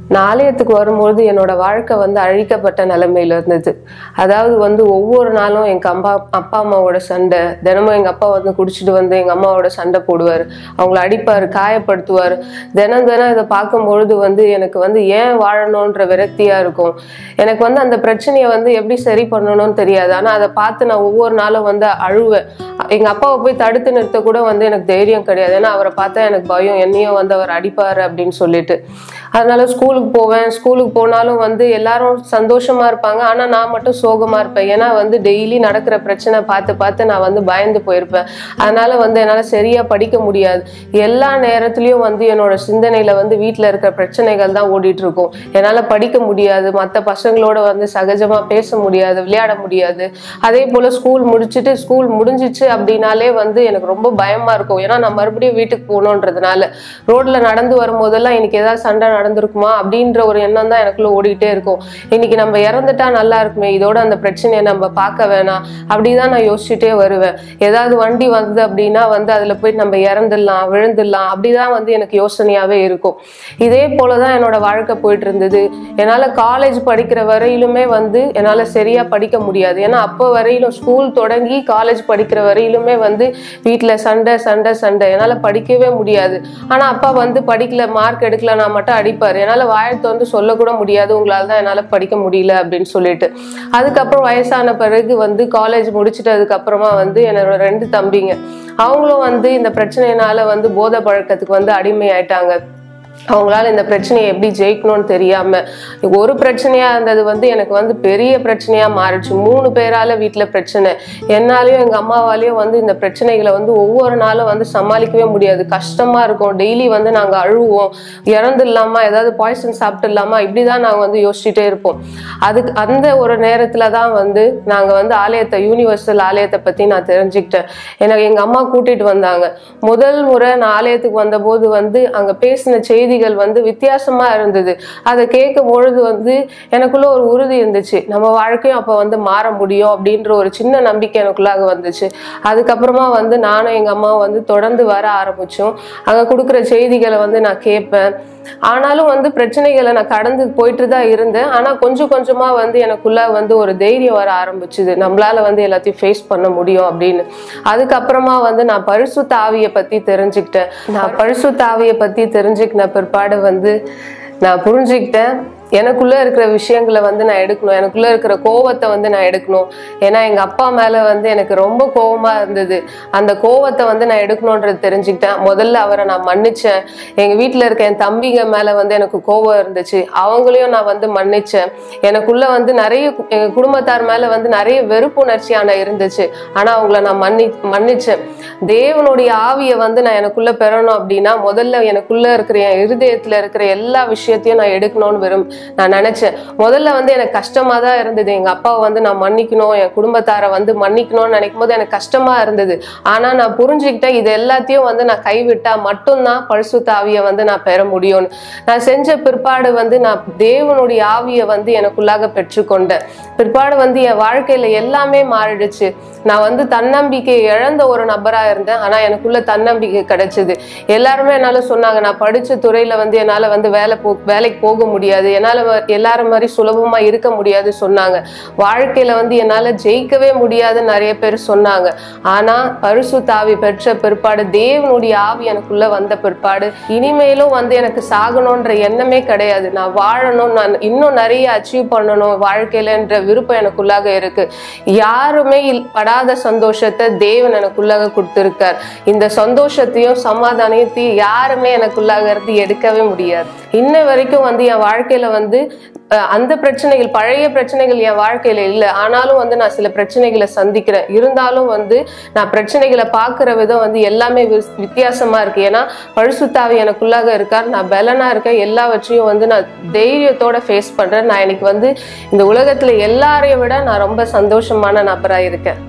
நான் ஆலயத்துக்கு வரும்பொழுது என்னோட வாழ்க்கை வந்து அழிக்கப்பட்ட நிலைமையில இருந்தது அதாவது வந்து ஒவ்வொரு நாளும் எங்க அம்மா அப்பா அம்மாவோட சண்டை தினமும் எங்க அப்பா வந்து குடிச்சிட்டு வந்து எங்க அம்மாவோட சண்டை போடுவார் அவங்கள அடிப்பார் காயப்படுத்துவார் தினம் தினம் இதை பார்க்கும்பொழுது வந்து எனக்கு வந்து ஏன் வாழணுன்ற விரக்தியா இருக்கும் எனக்கு வந்து அந்த பிரச்சனையை வந்து எப்படி சரி பண்ணணும்னு தெரியாது ஆனா அதை பார்த்து நான் ஒவ்வொரு நாளும் வந்து அழுவேன் எங்க அப்பாவை போய் தடுத்து நிறுத்த கூட வந்து எனக்கு தைரியம் கிடையாது ஏன்னா அவரை பார்த்தா எனக்கு பயம் என்னையும் வந்து அவர் அடிப்பாரு அப்படின்னு சொல்லிட்டு அதனால ஸ்கூலுக்கு போவேன் ஸ்கூலுக்கு போனாலும் வந்து எல்லாரும் சந்தோஷமா இருப்பாங்க ஆனா நான் மட்டும் சோகமா இருப்பேன் ஏன்னா வந்து டெய்லி நடக்கிற பிரச்சனை பார்த்து பார்த்து நான் வந்து பயந்து போயிருப்பேன் அதனால வந்து என்னால சரியா படிக்க முடியாது எல்லா நேரத்துலயும் வந்து என்னோட சிந்தனையில வந்து வீட்ல இருக்கிற பிரச்சனைகள் தான் ஓடிட்டு இருக்கும் என்னால படிக்க முடியாது மற்ற பசங்களோட வந்து சகஜமா பேச முடியாது விளையாட முடியாது அதே போல ஸ்கூல் முடிச்சுட்டு ஸ்கூல் முடிஞ்சிச்சு அப்படின்னாலே வந்து எனக்கு ரொம்ப பயமா இருக்கும் ஏன்னா நான் மறுபடியும் வீட்டுக்கு போகணுன்றதுனால ரோட்ல நடந்து வரும்போதெல்லாம் இன்னைக்கு ஏதாவது சண்டை நடந்திருக்குமா அப்படின்ற ஒரு எண்ணம் தான் எனக்குள்ள ஓடிட்டே இருக்கும் இன்னைக்கு நம்ம இறந்துட்டா நல்லா இருக்குமே இதோட அந்த பிரச்சனையை நம்ம பார்க்க வேணாம் அப்படிதான் நான் யோசிச்சுட்டே வருவேன் ஏதாவது வண்டி வந்தது அப்படின்னா வந்து அதுல போய் நம்ம இறந்துடலாம் விழுந்துடலாம் அப்படிதான் வந்து எனக்கு யோசனையாவே இருக்கும் இதே போலதான் என்னோட வாழ்க்கை போயிட்டு இருந்தது என்னால காலேஜ் படிக்கிற வரையிலுமே வந்து என்னால சரியா படிக்க முடியாது ஏன்னா அப்போ வரையிலும் ஸ்கூல் தொடங்கி காலேஜ் படிக்கிற வரையிலுமே வந்து வீட்ல சண்டை சண்டை சண்டை என்னால படிக்கவே முடியாது ஆனா அப்பா வந்து படிக்கல மார்க் எடுக்கலனா மட்டும் அடிப்பாரு என்னால வாயத்தை வந்து சொல்லக்கூட முடியாது உங்களால தான் என்னால படிக்க முடியல அப்படின்னு சொல்லிட்டு அதுக்கப்புறம் வயசான பிறகு வந்து காலேஜ் முடிச்சிட்டதுக்கு அப்புறமா வந்து என்னோட ரெண்டு தம்பிங்க அவங்களும் வந்து இந்த பிரச்சனையினால வந்து போதை பழக்கத்துக்கு வந்து அடிமை ஆயிட்டாங்க அவங்களால இந்த பிரச்சனையை எப்படி ஜெயிக்கணும்னு தெரியாம ஒரு பிரச்சனையா இருந்தது வந்து எனக்கு வந்து பெரிய பிரச்சனையா மாறிடுச்சு மூணு பேரால வீட்டுல பிரச்சனை என்னாலையும் எங்க அம்மாவாலையும் வந்து இந்த பிரச்சனைகளை வந்து ஒவ்வொரு நாளும் வந்து சமாளிக்கவே முடியாது கஷ்டமா இருக்கும் டெய்லி வந்து நாங்க அழுவோம் இறந்துடலாமா ஏதாவது பாய்சன் சாப்பிட்டுடலாமா இப்படிதான் நாங்க வந்து யோசிச்சுட்டே இருப்போம் அதுக்கு அந்த ஒரு நேரத்துல தான் வந்து நாங்க வந்து ஆலயத்தை யூனிவர்சல் ஆலயத்தை பத்தி நான் தெரிஞ்சுக்கிட்டேன் எனக்கு எங்க அம்மா கூட்டிட்டு வந்தாங்க முதல் முறை நான் ஆலயத்துக்கு வந்தபோது வந்து அங்க பேசின செய்திகள் வந்து வித்தியாசமா இருந்தது அதை கேட்கும் பொழுது வந்து எனக்குள்ள ஒரு உறுதி இருந்துச்சு நம்ம வாழ்க்கையும் அப்ப வந்து மாற முடியும் அப்படின்ற ஒரு சின்ன நம்பிக்கை எனக்குள்ளாக வந்துச்சு அதுக்கப்புறமா வந்து நானும் எங்க அம்மாவும் வந்து தொடர்ந்து வர ஆரம்பிச்சோம் அங்க கொடுக்குற செய்திகளை வந்து நான் கேட்பேன் ஆனாலும் வந்து பிரச்சனைகளை நான் கடந்து போயிட்டு தான் இருந்தேன் ஆனா கொஞ்சம் கொஞ்சமா வந்து எனக்குள்ள வந்து ஒரு தைரியம் வர ஆரம்பிச்சுது நம்மளால வந்து எல்லாத்தையும் ஃபேஸ் பண்ண முடியும் அப்படின்னு அதுக்கப்புறமா வந்து நான் பரிசு தாவியை பத்தி தெரிஞ்சுக்கிட்டேன் நான் பரிசு தாவியை பத்தி தெரிஞ்சுக்கின பிற்பாடு வந்து நான் புரிஞ்சுக்கிட்டேன் எனக்குள்ள இருக்கிற விஷயங்களை வந்து நான் எடுக்கணும் எனக்குள்ள இருக்கிற கோவத்தை வந்து நான் எடுக்கணும் ஏன்னா எங்க அப்பா மேல வந்து எனக்கு ரொம்ப கோவமா இருந்தது அந்த கோவத்தை வந்து நான் எடுக்கணுன்றது தெரிஞ்சுக்கிட்டேன் முதல்ல அவரை நான் மன்னிச்சேன் எங்க வீட்டுல இருக்க என் தம்பிங்க மேல வந்து எனக்கு கோவம் இருந்துச்சு அவங்களையும் நான் வந்து மன்னிச்சேன் எனக்குள்ள வந்து நிறைய கு- எங்க குடும்பத்தார் மேல வந்து நிறைய வெறுப்புணர்ச்சியான இருந்துச்சு ஆனா அவங்கள நான் மன்னி மன்னிச்சேன் தேவனுடைய ஆவியை வந்து நான் எனக்குள்ள பெறணும் அப்படின்னா முதல்ல எனக்குள்ள இருக்கிற என் இருதயத்துல இருக்கிற எல்லா விஷயத்தையும் நான் எடுக்கணும்னு விரும் நான் நினைச்சேன் முதல்ல வந்து எனக்கு கஷ்டமா தான் இருந்தது எங்க அப்பாவை வந்து நான் மன்னிக்கணும் என் குடும்பத்தாரை வந்து மன்னிக்கணும்னு நினைக்கும் போது எனக்கு கஷ்டமா இருந்தது ஆனா நான் புரிஞ்சுக்கிட்டேன் இது எல்லாத்தையும் வந்து நான் கைவிட்டா மட்டும்தான் பரிசுத்த ஆவியை வந்து நான் பெற முடியும்னு நான் செஞ்ச பிற்பாடு வந்து நான் தேவனுடைய ஆவியை வந்து எனக்குள்ளாக பெற்றுக்கொண்டேன் பிற்பாடு வந்து என் வாழ்க்கையில எல்லாமே மாறிடுச்சு நான் வந்து தன்னம்பிக்கை இழந்த ஒரு நபரா இருந்தேன் ஆனா எனக்குள்ள தன்னம்பிக்கை கிடைச்சது எல்லாருமே என்னால சொன்னாங்க நான் படிச்ச துறையில வந்து என்னால வந்து வேலை போ வேலைக்கு போக முடியாது என்னால வ- எல்லாரும் மாதிரி சுலபமா இருக்க முடியாது சொன்னாங்க வாழ்க்கையில வந்து என்னால ஜெயிக்கவே முடியாதுன்னு நிறைய பேர் சொன்னாங்க ஆனா பரிசு தாவி பெற்ற பிற்பாடு தேவனுடைய ஆவி எனக்குள்ள வந்த பிற்பாடு இனிமேலும் வந்து எனக்கு சாகணுன்ற எண்ணமே கிடையாது நான் வாழணும் நான் இன்னும் நிறைய அச்சீவ் பண்ணணும் வாழ்க்கையிலன்ற விருப்பம் எனக்குள்ளாக இருக்கு யாருமே இல்- படாத சந்தோஷத்தை தேவன் எனக்குள்ளாக கொடுத்திருக்கார் இந்த சந்தோஷத்தையும் சமாதானத்தையும் யாருமே எனக்குள்ளாக இருந்து எடுக்கவே முடியாது இன்ன வரைக்கும் வந்து என் வாழ்க்கையில வந்து அஹ், அந்த பிரச்சனைகள் பழைய பிரச்சனைகள் என் வாழ்க்கையில இல்லை ஆனாலும் வந்து நான் சில பிரச்சனைகளை சந்திக்கிறேன் இருந்தாலும் வந்து நான் பிரச்சனைகளை பார்க்குற விதம் வந்து எல்லாமே வி- வித்தியாசமா இருக்கு ஏன்னா பழுசுத்தாவி எனக்குள்ளாக இருக்கார் நான் பலனா இருக்கேன் எல்லாவற்றையும் வந்து நான் தைரியத்தோட ஃபேஸ் பண்றேன் நான் எனக்கு வந்து இந்த உலகத்துல எல்லாரையும் விட நான் ரொம்ப சந்தோஷமான நபரா இருக்கேன்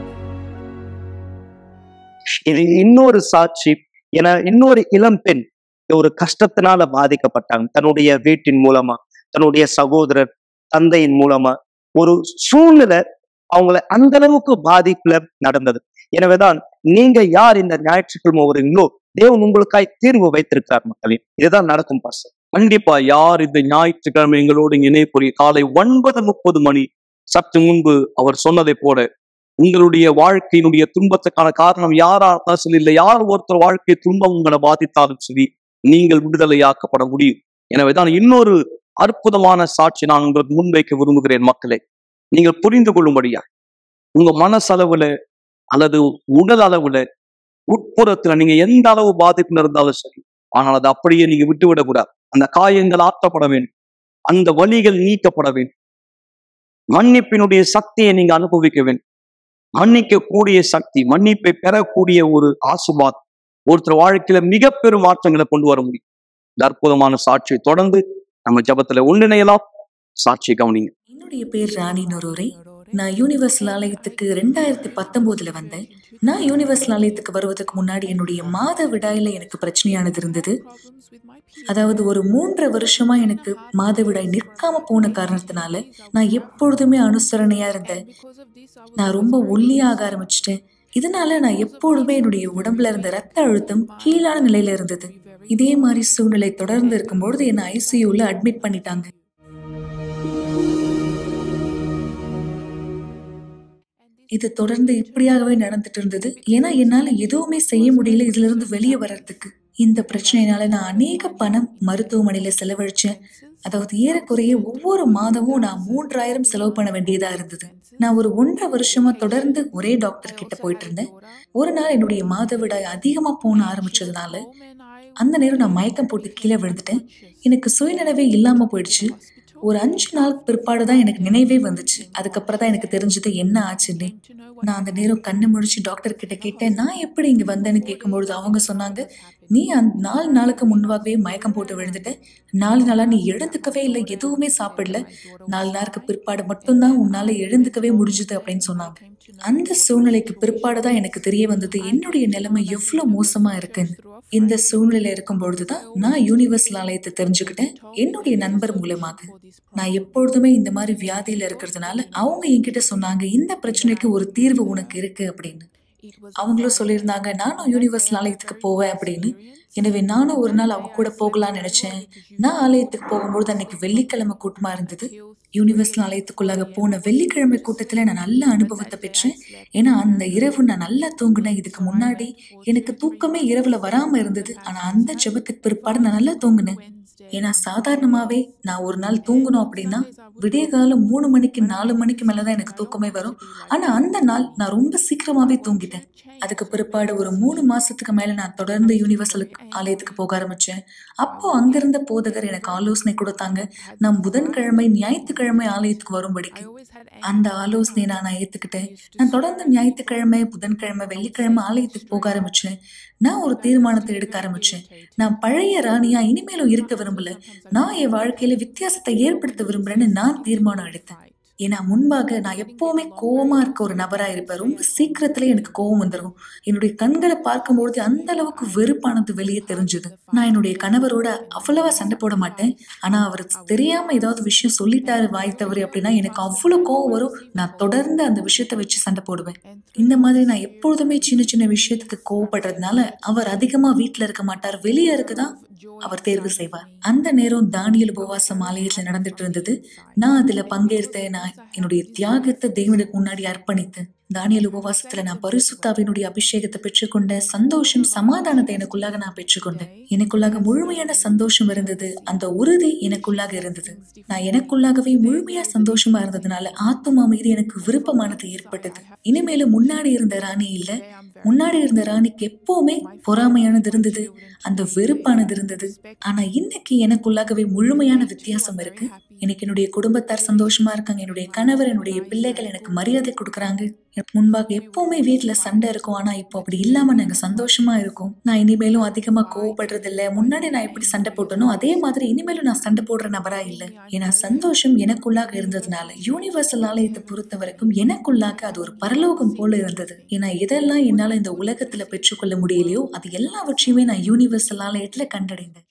இது இன்னொரு சாட்சி என இன்னொரு இளம்பெண் ஒரு கஷ்டத்தினால பாதிக்கப்பட்டாங்க தன்னுடைய வீட்டின் மூலமா தன்னுடைய சகோதரர் தந்தையின் மூலமா ஒரு சூழ்நிலை அவங்கள அந்த அளவுக்கு பாதிப்புல நடந்தது எனவேதான் நீங்க யார் இந்த ஞாயிற்றுக்கிழமை வருவீங்களோ தேவன் உங்களுக்காய் தீர்வு வைத்திருக்கிறார் மக்களே இதுதான் நடக்கும் பாசம் கண்டிப்பா யார் இந்த ஞாயிற்றுக்கிழமை எங்களோடு இணைப்புரிய காலை ஒன்பது முப்பது மணி சற்று முன்பு அவர் சொன்னதை போல உங்களுடைய வாழ்க்கையினுடைய துன்பத்துக்கான காரணம் யாரா இருந்தாலும் சரி இல்லை யார் ஒருத்தர் வாழ்க்கை துன்பம் உங்களை பாதித்தாலும் சரி நீங்கள் விடுதலையாக்கப்பட முடியும் எனவேதான் இன்னொரு அற்புதமான சாட்சி நான் உங்களுக்கு முன்வைக்க விரும்புகிறேன் மக்களே நீங்கள் புரிந்து கொள்ளும்படியா உங்க மனசளவுல அல்லது உடல் அளவுல உட்புறத்துல நீங்க எந்த அளவு பாதிப்பு இருந்தாலும் சரி ஆனால் அதை அப்படியே நீங்க விட்டு விடக்கூடாது அந்த காயங்கள் ஆற்றப்பட வேண்டும் அந்த வலிகள் நீக்கப்பட வேண்டும் மன்னிப்பினுடைய சக்தியை நீங்க அனுபவிக்க வேண்டும் மன்னிக்க கூடிய சக்தி மன்னிப்பை பெறக்கூடிய ஒரு ஆசுபாத் ஒருத்தர் வாழ்க்கையில மிக பெரும் மாற்றங்களை கொண்டு வர முடியும் இந்த அற்புதமான சாட்சியை தொடர்ந்து நம்ம ஜபத்துல ஒன்றிணையலாம் சாட்சியை கவனிங்க என்னுடைய பேர் ராணி நொரோரை நான் யூனிவர்சல் ஆலயத்துக்கு ரெண்டாயிரத்தி பத்தொன்பதுல வந்தேன் நான் யூனிவர்சல் ஆலயத்துக்கு வருவதற்கு முன்னாடி என்னுடைய மாத விடாயில எனக்கு பிரச்சனையானது இருந்தது அதாவது ஒரு மூன்றரை வருஷமா எனக்கு மாதவிடாய் நிற்காம போன காரணத்தினால நான் எப்பொழுதுமே அனுசரணையா இருந்தேன் நான் ரொம்ப ஒல்லியாக ஆரம்பிச்சிட்டேன் இதனால நான் எப்பொழுதுமே என்னுடைய உடம்புல இருந்த ரத்த அழுத்தம் கீழான நிலையில இருந்தது இதே மாதிரி சூழ்நிலை தொடர்ந்து இருக்கும்பொழுது என்னை ஐசியூல அட்மிட் பண்ணிட்டாங்க இது தொடர்ந்து இப்படியாகவே நடந்துட்டு இருந்தது ஏன்னா என்னால எதுவுமே செய்ய முடியல இதுல இருந்து வெளியே வர்றதுக்கு இந்த பிரச்சனையினால நான் அநேக பணம் மருத்துவமனையில செலவழிச்சேன் அதாவது ஏறக்குறைய ஒவ்வொரு மாதமும் நான் மூன்றாயிரம் செலவு பண்ண வேண்டியதா இருந்தது நான் ஒரு ஒன்றரை வருஷமா தொடர்ந்து ஒரே டாக்டர் கிட்ட போயிட்டு இருந்தேன் ஒரு நாள் என்னுடைய மாதவிடாய் அதிகமா போன ஆரம்பிச்சதுனால அந்த நேரம் நான் மயக்கம் போட்டு கீழே விழுந்துட்டேன் எனக்கு சுயநினைவே இல்லாம போயிடுச்சு ஒரு அஞ்சு நாள் பிற்பாடு தான் எனக்கு நினைவே வந்துச்சு அதுக்கப்புறம் தான் எனக்கு தெரிஞ்சது என்ன ஆச்சுன்னு நான் அந்த நேரம் கண்ணு முழிச்சு டாக்டர் கிட்ட கேட்டேன் நான் எப்படி இங்க வந்தேன்னு கேட்கும்பொழுது அவங்க சொன்னாங்க நீ அந்த நாலு நாளுக்கு முன்பாகவே மயக்கம் போட்டு விழுந்துட்ட நாலு நாளா நீ எழுந்துக்கவே இல்லை எதுவுமே சாப்பிடல நாலு நாளுக்கு பிற்பாடு மட்டும்தான் உன்னால எழுந்துக்கவே முடிஞ்சுது அப்படின்னு சொன்னாங்க அந்த சூழ்நிலைக்கு பிற்பாடு தான் எனக்கு தெரிய வந்தது என்னுடைய நிலைமை எவ்வளவு மோசமா இருக்குன்னு இந்த சூழ்நிலையில இருக்கும் பொழுதுதான் நான் யூனிவர்சல் ஆலயத்தை தெரிஞ்சுக்கிட்டேன் என்னுடைய நண்பர் மூலமாக நான் எப்பொழுதுமே இந்த மாதிரி வியாதியில இருக்கிறதுனால அவங்க என்கிட்ட சொன்னாங்க இந்த பிரச்சனைக்கு ஒரு தீர்வு உனக்கு இருக்கு அப்படின்னு அவங்களும் சொல்லியிருந்தாங்க நானும் யூனிவர்சல் ஆலயத்துக்கு போவேன் அப்படின்னு எனவே நானும் ஒரு நாள் அவங்க கூட போகலாம்னு நினைச்சேன் நான் ஆலயத்துக்கு போகும்போது அன்னைக்கு வெள்ளிக்கிழமை கூட்டமா இருந்தது யூனிவர்சல் ஆலயத்துக்குள்ளாக போன வெள்ளிக்கிழமை கூட்டத்துல நான் நல்ல அனுபவத்தை பெற்றேன் ஏன்னா அந்த இரவு நான் நல்லா தூங்கினேன் இதுக்கு முன்னாடி எனக்கு தூக்கமே இரவுல வராம இருந்தது ஆனா அந்த ஜெபத்துக்கு பிற்பாடு நான் நல்லா தூங்கினேன் ஏன்னா சாதாரணமாவே நான் ஒரு நாள் தூங்கணும் அப்படின்னா விடிய காலம் மூணு மணிக்கு நாலு மணிக்கு மேலதான் எனக்கு தூக்கமே வரும் ஆனா அந்த நாள் நான் ரொம்ப சீக்கிரமாவே தூங்கிட்டேன் அதுக்கு பிற்பாடு ஒரு மூணு மாசத்துக்கு மேல நான் தொடர்ந்து யூனிவர்சல் ஆலயத்துக்கு போக ஆரம்பிச்சேன் அப்போ அங்கிருந்த போதகர் எனக்கு ஆலோசனை கொடுத்தாங்க நான் புதன்கிழமை ஞாயிற்றுக்கிழமை ஆலயத்துக்கு வரும்படிக்கு அந்த ஆலோசனையை நான் நான் ஏத்துக்கிட்டேன் நான் தொடர்ந்து ஞாயிற்றுக்கிழமை புதன்கிழமை வெள்ளிக்கிழமை ஆலயத்துக்கு போக ஆரம்பிச்சேன் நான் ஒரு தீர்மானத்தை எடுக்க ஆரம்பிச்சேன் நான் பழைய ராணியா இனிமேலும் இருக்க விரும்பல நான் என் வாழ்க்கையில வித்தியாசத்தை ஏற்படுத்த விரும்புறேன்னு நான் தீர்மானம் எடுத்தேன் ஏன்னா முன்பாக நான் எப்பவுமே கோவமா இருக்க ஒரு நபரா இருப்பேன் ரொம்ப சீக்கிரத்துல எனக்கு கோவம் வந்துடும் என்னுடைய கண்களை பார்க்கும்பொழுது அந்த அளவுக்கு வெறுப்பானது வெளியே தெரிஞ்சது நான் என்னுடைய கணவரோட அவ்வளவா சண்டை போட மாட்டேன் ஆனா அவர் தெரியாம ஏதாவது விஷயம் சொல்லிட்டாரு வாய் தவறு அப்படின்னா எனக்கு அவ்வளவு கோவம் வரும் நான் தொடர்ந்து அந்த விஷயத்த வச்சு சண்டை போடுவேன் இந்த மாதிரி நான் எப்பொழுதுமே சின்ன சின்ன விஷயத்துக்கு கோவப்படுறதுனால அவர் அதிகமா வீட்டுல இருக்க மாட்டார் வெளியே இருக்குதான் அவர் தேர்வு செய்வார் அந்த நேரம் தானியல் உபவாசம் ஆலயத்துல நடந்துட்டு இருந்தது நான் அதுல பங்கேற்றேன் நான் என்னுடைய தியாகத்தை தேவனுக்கு முன்னாடி அர்ப்பணித்தேன் தானியல் உபவாசத்துல நான் பரிசுத்தாவினுடைய அபிஷேகத்தை பெற்றுக்கொண்டேன் சந்தோஷம் சமாதானத்தை எனக்குள்ளாக நான் பெற்றுக்கொண்டேன் எனக்குள்ளாக முழுமையான சந்தோஷம் இருந்தது அந்த உறுதி எனக்குள்ளாக இருந்தது நான் எனக்குள்ளாகவே முழுமையா சந்தோஷமா இருந்ததுனால ஆத்துமா மீது எனக்கு விருப்பமானது ஏற்பட்டது இனிமேலும் முன்னாடி இருந்த ராணி இல்ல முன்னாடி இருந்த ராணிக்கு எப்பவுமே பொறாமையானது இருந்தது அந்த வெறுப்பானது இருந்தது ஆனா இன்னைக்கு எனக்குள்ளாகவே முழுமையான வித்தியாசம் இருக்கு எனக்கு என்னுடைய குடும்பத்தார் சந்தோஷமா இருக்காங்க என்னுடைய கணவர் என்னுடைய பிள்ளைகள் எனக்கு மரியாதை கொடுக்குறாங்க எனக்கு முன்பாக எப்பவுமே வீட்டுல சண்டை இருக்கும் ஆனா இப்போ அப்படி இல்லாம நாங்க சந்தோஷமா இருக்கோம் நான் இனிமேலும் அதிகமா கோவப்படுறது இல்ல முன்னாடி நான் எப்படி சண்டை போட்டனோ அதே மாதிரி இனிமேலும் நான் சண்டை போடுற நபரா இல்ல ஏன்னா சந்தோஷம் எனக்குள்ளாக இருந்ததுனால யூனிவர்சல் ஆலயத்தை பொறுத்த வரைக்கும் எனக்குள்ளாக அது ஒரு பரலோகம் போல இருந்தது ஏன்னா எதெல்லாம் என்னால இந்த உலகத்துல பெற்றுக்கொள்ள முடியலையோ அது எல்லாவற்றையுமே நான் யூனிவர்சல் ஆலயத்துல கண்டடைந்தேன்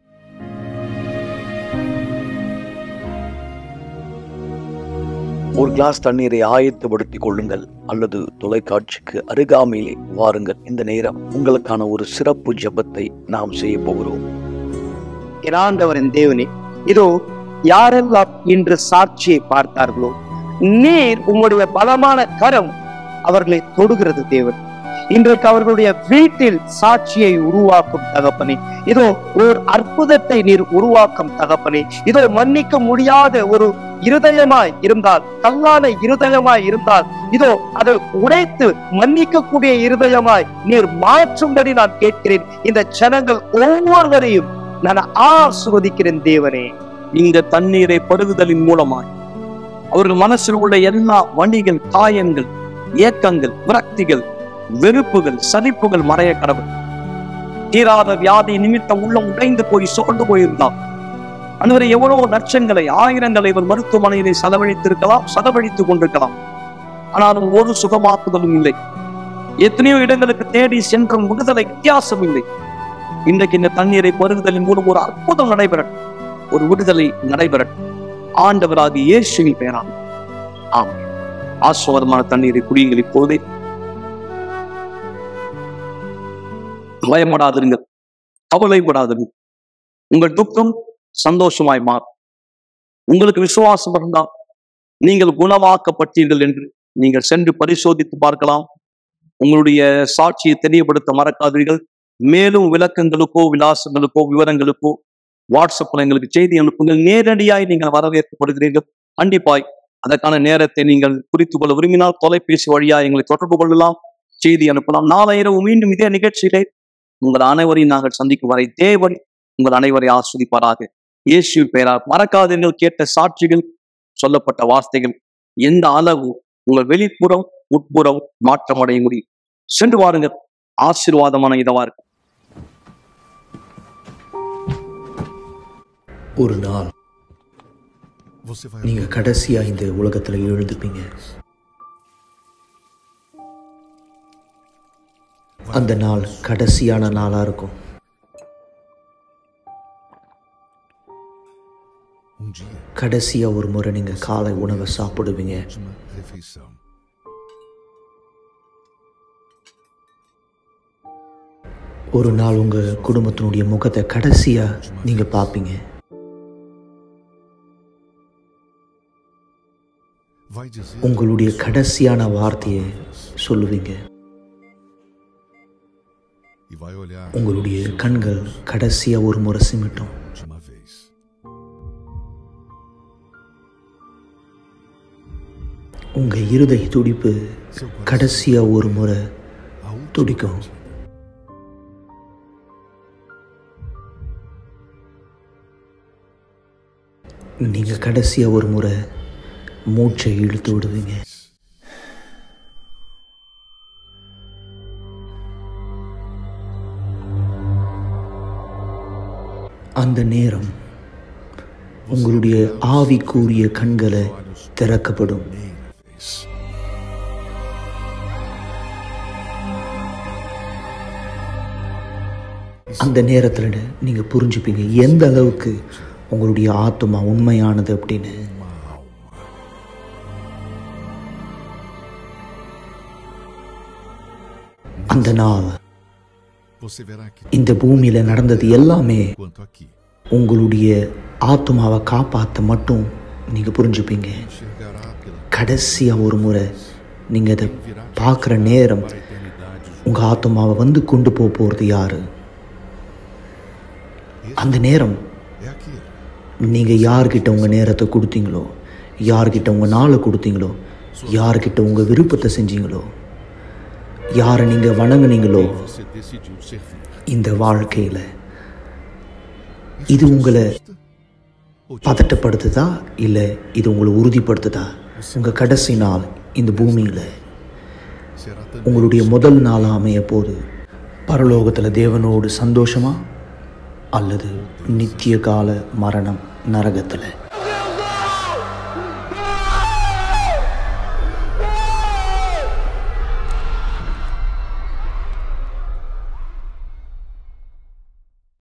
ஒரு கிளாஸ் தண்ணீரை ஆயத்தப்படுத்திக் கொள்ளுங்கள் அல்லது தொலைக்காட்சிக்கு அருகாமையிலே வாருங்கள் இந்த நேரம் உங்களுக்கான ஒரு சிறப்பு ஜெபத்தை நாம் செய்ய போகிறோம் என் ஆண்டவரின் தேவனே இதோ யாரெல்லாம் இன்று சாட்சியை பார்த்தார்களோ நீர் உங்களுடைய பலமான கரம் அவர்களை தொடுகிறது தேவன் இன்றைக்கு அவர்களுடைய வீட்டில் சாட்சியை உருவாக்கும் தகப்பனே இதோ ஒரு அற்புதத்தை நீர் உருவாக்கும் தகப்பனே இதோ மன்னிக்க முடியாத ஒரு இருதயமாய் இருந்தால் கல்லான இருதயமாய் இருந்தால் இதோ அதை உடைத்து மன்னிக்கக்கூடிய இருதயமாய் நீர் மாற்றும்படி நான் கேட்கிறேன் இந்த ஜனங்கள் ஒவ்வொருவரையும் நான் ஆசுவதிக்கிறேன் தேவனே இந்த தண்ணீரை பருகுதலின் மூலமாய் அவர்கள் மனசில் உள்ள எல்லா வண்டிகள் காயங்கள் ஏக்கங்கள் விரக்திகள் வெறுப்புகள் சலிப்புகள் மறைய கடவுள் தீராத வியாதி நிமித்தம் உள்ளம் உடைந்து போய் சோர்ந்து போயிருந்தார் அன்றுவரை எவ்வளவு லட்சங்களை ஆயிரங்களை இவர் மருத்துவமனையிலே செலவழித்திருக்கலாம் செலவழித்துக் கொண்டிருக்கலாம் ஆனாலும் ஒரு சுகமாக்குதலும் இல்லை எத்தனையோ இடங்களுக்கு தேடி சென்றும் விடுதலை வித்தியாசம் இல்லை இன்றைக்கு இந்த தண்ணீரை பருகுதலின் மூலம் ஒரு அற்புதம் நடைபெறட்டும் ஒரு விடுதலை நடைபெறட்டும் ஆண்டவராகிய இயேசுவின் பெயரால் ஆமென் ஆசுவாதமான தண்ணீரை குடியுங்கள் இப்போதே பயப்படாதிருங்கள் கவலைப்படாதிருங்கள் உங்கள் துக்கம் சந்தோஷமாய் மாறும் உங்களுக்கு விசுவாசம் இருந்தால் நீங்கள் குணமாக்கப்பட்டீர்கள் என்று நீங்கள் சென்று பரிசோதித்து பார்க்கலாம் உங்களுடைய சாட்சியை தெரியப்படுத்த மறக்காதீர்கள் மேலும் விளக்கங்களுக்கோ விலாசங்களுக்கோ விவரங்களுக்கோ வாட்ஸ்அப்ல எங்களுக்கு செய்தி அனுப்புங்கள் நேரடியாய் நீங்கள் வரவேற்கப்படுகிறீர்கள் கண்டிப்பாய் அதற்கான நேரத்தை நீங்கள் குறித்து கொள்ள விரும்பினால் தொலைபேசி வழியா எங்களை தொடர்பு கொள்ளலாம் செய்தி அனுப்பலாம் நாளை இரவு மீண்டும் இதே நிகழ்ச்சியிலே உங்கள் அனைவரையும் நாங்கள் சந்திக்கும் வரை தேவன் உங்கள் அனைவரை ஆஸ்வதிப்பாராக இயேசு பெயரால் மறக்காதீர்கள் கேட்ட சாட்சிகள் சொல்லப்பட்ட வார்த்தைகள் எந்த அளவு உங்கள் வெளிப்புறம் உட்புறம் மாற்றம் அடைய முடியும் சென்று வாருங்கள் ஆசீர்வாதமான இதவா இருக்கு ஒரு நாள் நீங்க கடைசியா இந்த உலகத்துல எழுதுப்பீங்க அந்த நாள் கடைசியான நாளா இருக்கும் கடைசியா ஒரு முறை நீங்க காலை உணவை சாப்பிடுவீங்க ஒரு நாள் உங்க குடும்பத்தினுடைய முகத்தை கடைசியா நீங்க பார்ப்பீங்க உங்களுடைய கடைசியான வார்த்தையை சொல்லுவீங்க உங்களுடைய கண்கள் கடைசியா ஒரு முறை சிமிட்டும் உங்க இருதய துடிப்பு கடைசியா ஒரு முறை துடிக்கும் நீங்க கடைசியா ஒரு முறை மூச்சை இழுத்து விடுவீங்க அந்த நேரம் உங்களுடைய ஆவிக்குரிய கண்களை திறக்கப்படும் அந்த நேரத்தில் நீங்க புரிஞ்சுப்பீங்க எந்த அளவுக்கு உங்களுடைய ஆத்மா உண்மையானது அப்படின்னு அந்த நாள் இந்த பூமியில நடந்தது எல்லாமே உங்களுடைய ஆத்மாவை காப்பாற்ற மட்டும் நீங்க புரிஞ்சுப்பீங்க கடைசியா ஒரு முறை நீங்க அதை பார்க்குற நேரம் உங்க ஆத்மாவை வந்து கொண்டு போக போறது யாரு அந்த நேரம் நீங்க யார்கிட்ட உங்க நேரத்தை கொடுத்தீங்களோ யார்கிட்ட உங்க நாளை கொடுத்தீங்களோ யார்கிட்ட உங்க விருப்பத்தை செஞ்சீங்களோ யாரை நீங்க வணங்குனீங்களோ இந்த வாழ்க்கையில இது உங்களை பதட்டப்படுத்துதா இல்லை இது உங்களை உறுதிப்படுத்துதா உங்க கடைசி நாள் இந்த பூமியில உங்களுடைய முதல் நாள் அமைய போது பரலோகத்துல தேவனோடு சந்தோஷமா அல்லது நித்திய கால மரணம் நரகத்துல